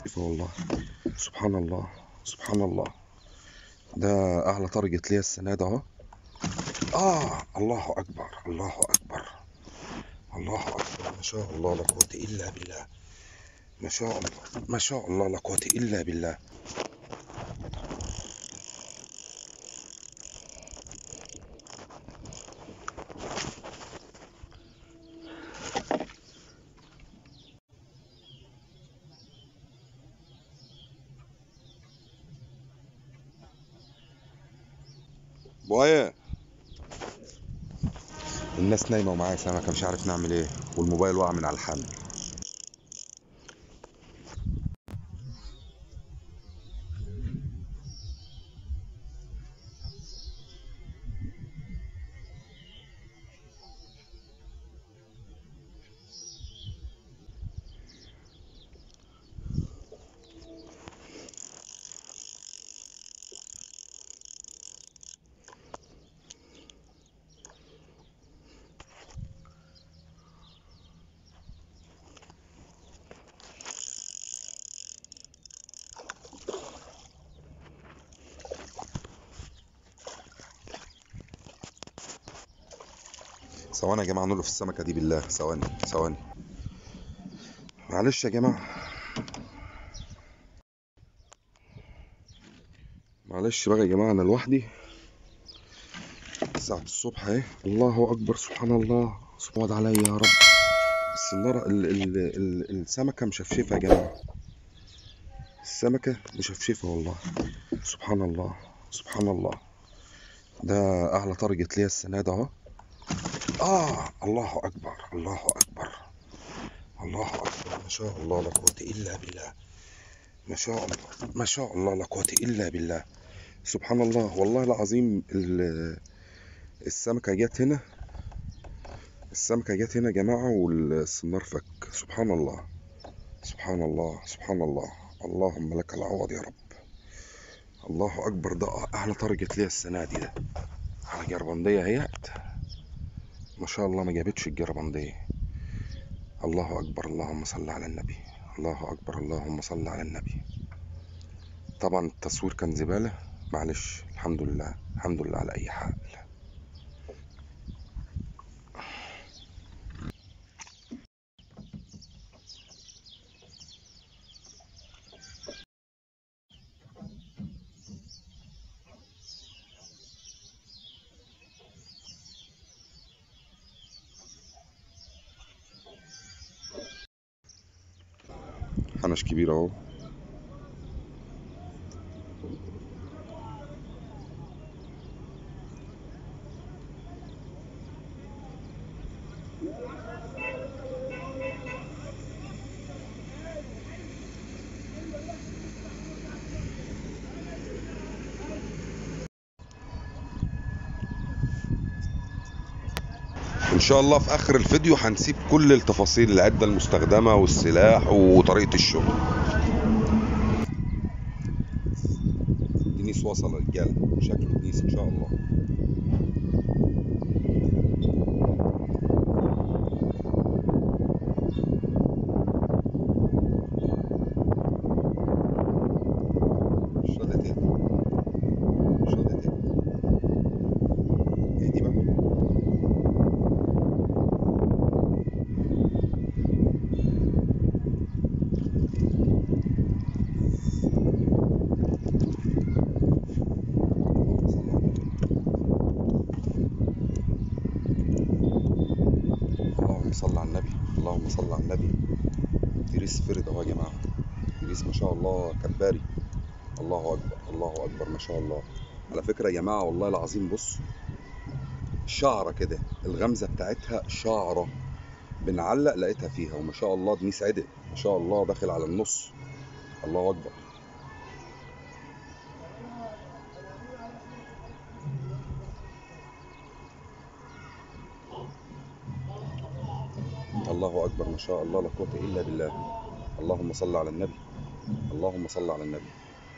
شايفه والله سبحان الله سبحان الله ده اعلى تارجت ليا السنه ده اهو اه الله اكبر الله اكبر الله اكبر ما شاء الله لا قوه الا بالله ما شاء الله ما شاء الله لا قوه الا بالله بوايه الناس نايمه ومعايا سمكه مش عارف نعمل ايه والموبايل وقع من على الحمل ثواني يا جماعه نقول في السمكه دي بالله ثواني ثواني معلش يا جماعه معلش بقى يا جماعه انا لوحدي الساعة الصبح اهي الله اكبر سبحان الله صمد عليا يا رب السنارة ال ال ال السمكة مشفشفة يا جماعة السمكة مشفشفة والله سبحان الله سبحان الله ده اعلى تارجت ليا السنة ده اهو آه الله أكبر الله أكبر الله أكبر ما شاء الله لا قوة إلا بالله ما شاء الله ما شاء الله لا قوة إلا بالله سبحان الله والله العظيم ال- السمكة جت هنا السمكة جت هنا يا جماعة والسنار فك سبحان الله سبحان الله سبحان الله اللهم لك العوض يا رب الله أكبر ده أعلى تارجت ليا السنة دي ده على جربندية اهيت ما شاء الله ما جابتش الجربندية الله أكبر اللهم صل على النبي الله أكبر اللهم صل على النبي طبعا التصوير كان زبالة معلش الحمد لله الحمد لله على أي حال حنش كبير أهو ان شاء الله في اخر الفيديو هنسيب كل التفاصيل العده المستخدمه والسلاح وطريقه الشغل دينيس وصل يا رجاله شكله دينيس ان شاء الله شدت ايه شدت ايه ايه دي بقى اللهم صل على النبي اللهم صل على النبي تريس فرد اهو يا جماعه تريس ما شاء الله كباري الله اكبر الله اكبر ما شاء الله على فكره يا جماعه والله العظيم بص شعره كده الغمزه بتاعتها شعره بنعلق لقيتها فيها وما شاء الله دنيس عدل ما شاء الله داخل على النص الله اكبر الله اكبر ما شاء الله لا قوه الا بالله اللهم صل على النبي اللهم صل على النبي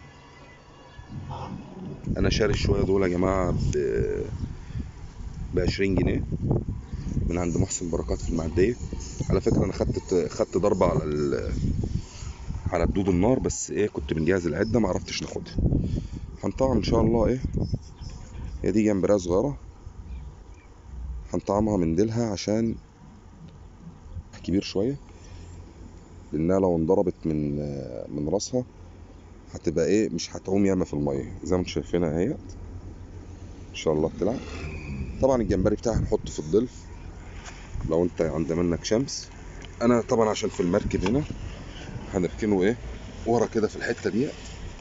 انا شاري الشويه دول يا جماعه ب ب 20 جنيه من عند محسن بركات في المعديه على فكره انا خدت خدت ضربه على ال... على حدود النار بس ايه كنت بنجهز العده ما عرفتش ناخدها هنطعم ان شاء الله ايه هي دي جمبريه صغيره هنطعمها من ديلها عشان كبير شويه لانها لو انضربت من من راسها هتبقى ايه مش هتعوم ياما في الميه زي ما انتم شايفينها اهيت ان شاء الله بتلعب طبعا الجمبري بتاعي هنحطه في الضلف لو انت عند منك شمس انا طبعا عشان في المركب هنا هنركنه ايه ورا كده في الحته دي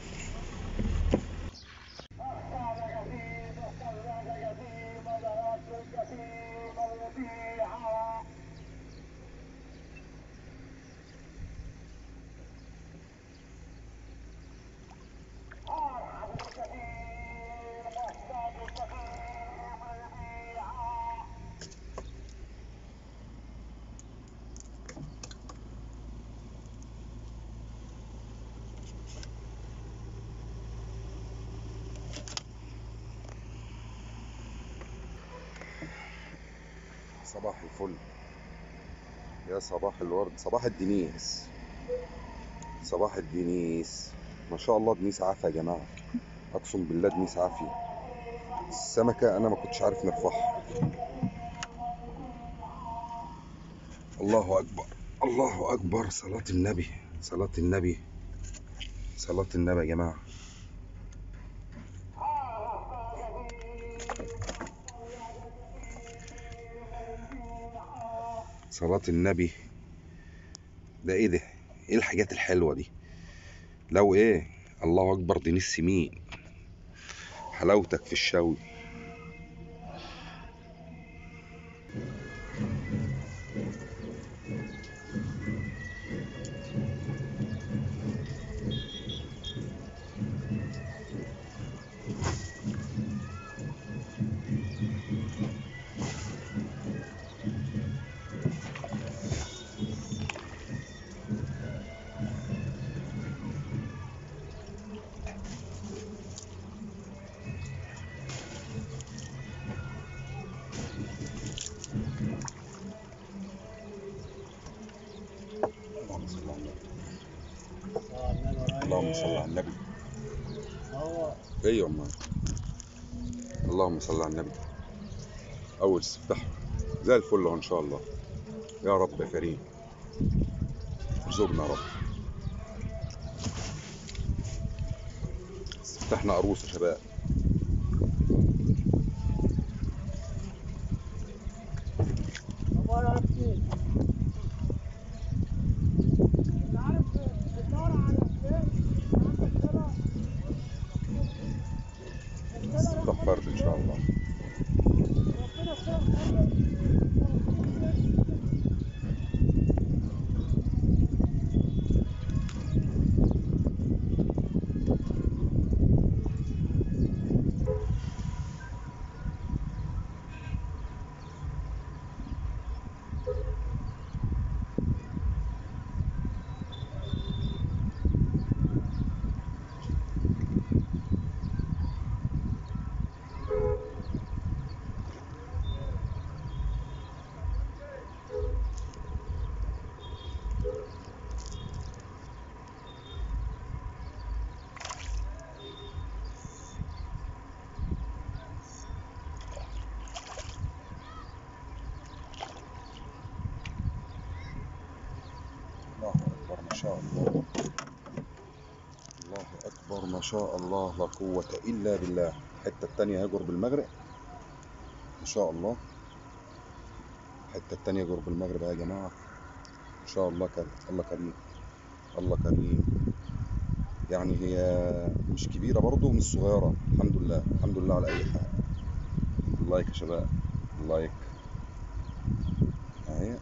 صباح الفل يا صباح الورد صباح الدنيس صباح الدنيس ما شاء الله دنيس عافية يا جماعة أقسم بالله دنيس عافية السمكة أنا ما كنتش عارف نرفعها الله أكبر الله أكبر صلاة النبي صلاة النبي صلاة النبي يا جماعة صلاة النبي ده ايه ده ايه الحاجات الحلوة دي لو ايه الله اكبر دي نص مين حلاوتك في الشوي اللهم صل على النبي اللهم صل على النبي ايوه ما اللهم صل على النبي اول استفتاح زي الفل اهو ان شاء الله يا رب يا كريم ارزقنا يا رب استفتحنا عروس يا شباب استفتاح فرد ان شاء الله الله أكبر ما شاء الله الله أكبر ما شاء الله لا قوة إلا بالله الحتة التانية هيجر بالمغرب ما شاء الله الحتة التانية يجر بالمغرب يا جماعة إن شاء الله كريم الله كريم الله كريم يعني هي مش كبيرة برضه ومش صغيرة الحمد لله الحمد لله على أي حال اللايك يا شباب اللايك أهي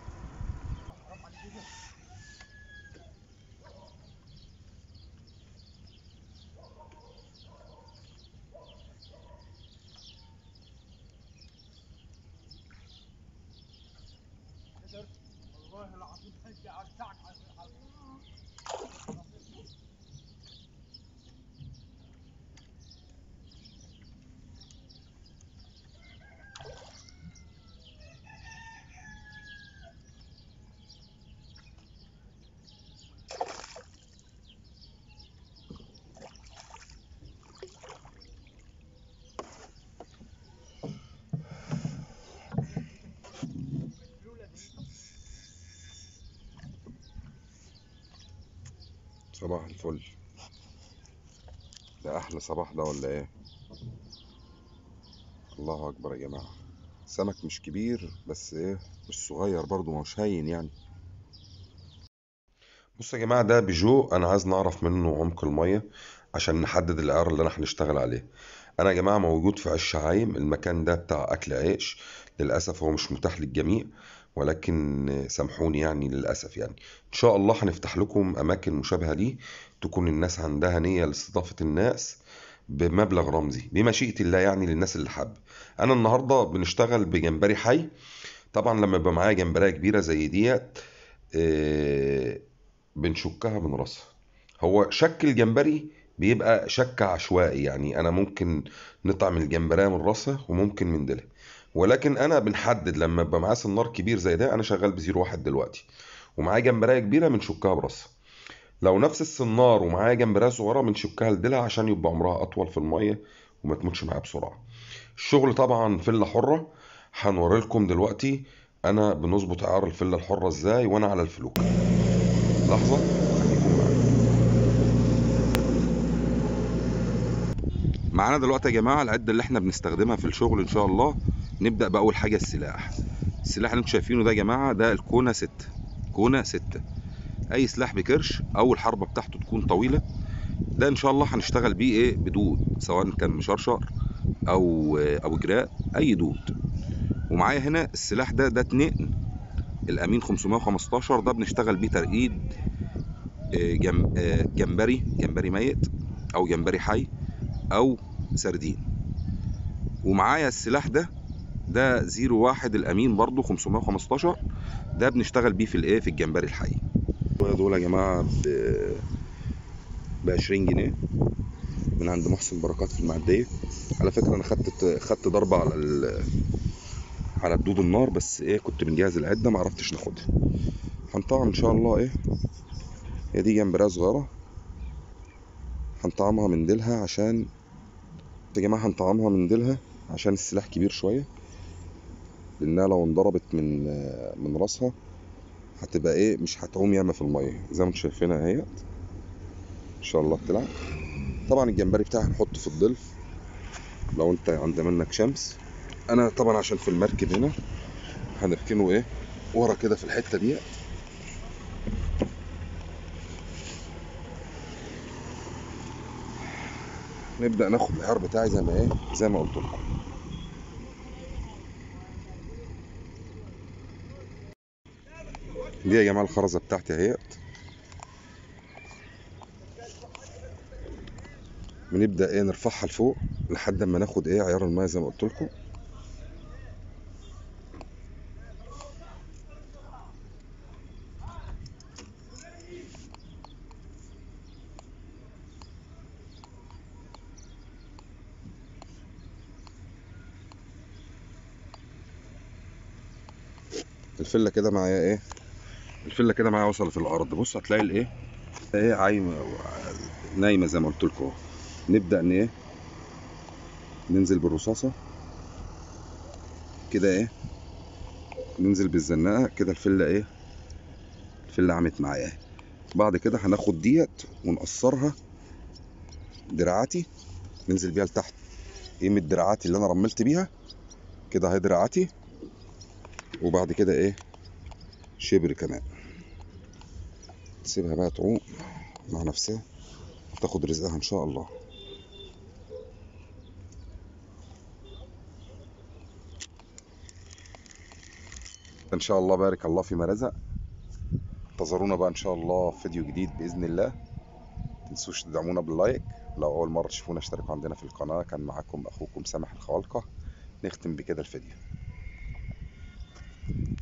والله العظيم حجة ارجعك على صباح الفل ده احلى صباح ده ولا ايه الله اكبر يا جماعه سمك مش كبير بس ايه مش صغير برضو مش هين يعني بصوا يا جماعه ده بيجو انا عايز نعرف منه عمق الميه عشان نحدد العيار اللي انا هنشتغل عليه انا يا جماعه موجود في عش عايم المكان ده بتاع اكل عيش للاسف هو مش متاح للجميع ولكن سامحوني يعني للاسف يعني ان شاء الله هنفتح لكم اماكن مشابهه ليه تكون الناس عندها نيه لاستضافه الناس بمبلغ رمزي بمشيئه الله يعني للناس اللي حابه انا النهارده بنشتغل بجمبري حي طبعا لما يبقى معايا جمبريه كبيره زي ديت آه، بنشكها من راسها هو شك الجمبري بيبقى شك عشوائي يعني انا ممكن نطعم الجمبريه من راسها وممكن من ديلها ولكن انا بنحدد لما يبقى معايا سنار كبير زي ده انا شغال بزيرو واحد دلوقتي ومعايا جمبريه كبيره بنشكها براسها لو نفس السنار ومعايا جمبريه صغيره بنشكها لديلها عشان يبقى عمرها اطول في الميه وما تموتش معايا بسرعه الشغل طبعا فله حره هنوري لكم دلوقتي انا بنظبط عيار الفله الحره ازاي وانا على الفلوك لحظه خليكم معايا معانا دلوقتي يا جماعه العده اللي احنا بنستخدمها في الشغل ان شاء الله نبدا باول حاجه السلاح السلاح اللي انتم شايفينه ده يا جماعه ده الكونه 6 كونه 6 اي سلاح بكرش او الحربه بتاعته تكون طويله ده ان شاء الله هنشتغل بيه ايه بدود سواء كان مشرشر او او جراء اي دود ومعايا هنا السلاح ده ده اتنين الامين 515 ده بنشتغل بيه ترقيد آه، جم... آه، جمبري جمبري ميت او جمبري حي او سردين ومعايا السلاح ده ده 01 الامين برضو 515 ده بنشتغل بيه في الايه في الجمبري الحي دول يا جماعه ب ب 20 جنيه من عند محسن بركات في المعديه على فكره انا خدت خدت ضربه على ال... على الدود النار بس ايه كنت بنجهز العده ما عرفتش ناخدها هنطعم ان شاء الله ايه هي دي جمبريه صغيره هنطعمها من ديلها عشان يا جماعه هنطعمها من ديلها عشان السلاح كبير شويه لانها لو انضربت من من راسها هتبقى ايه مش هتعوم ياما في الميه زي ما انتم شايفينها اهيت ان شاء الله بتلعب طبعا الجمبري بتاعي هنحطه في الضلف لو انت عند منك شمس انا طبعا عشان في المركب هنا هنركنه ايه ورا كده في الحته دي نبدا ناخد العيار بتاعي زي ما ايه زي ما قلت لكم دي يا جماعه الخرزه بتاعتي اهيت بنبدا ايه نرفعها لفوق لحد ما ناخد ايه عيار الميه زي ما قلت لكم الفله كده معايا ايه الفله كده معايا وصلت الارض بص هتلاقي الايه ايه عايمه نايمه زي ما قلت لكم نبدا ان ايه ننزل بالرصاصه كده ايه ننزل بالزناقه كده الفله ايه الفله عمت معايا اهي بعد كده هناخد ديت ونقصرها دراعاتي ننزل بيها لتحت قيمة دراعاتي اللي انا رملت بيها كده اهي دراعاتي وبعد كده ايه شبر كمان تسيبها بقى تعوم مع نفسها تاخد رزقها ان شاء الله ان شاء الله بارك الله فيما رزق انتظرونا بقى ان شاء الله في فيديو جديد باذن الله متنسوش تدعمونا باللايك لو اول مره تشوفونا اشتركوا عندنا في القناه كان معاكم اخوكم سامح الخوالقه نختم بكده الفيديو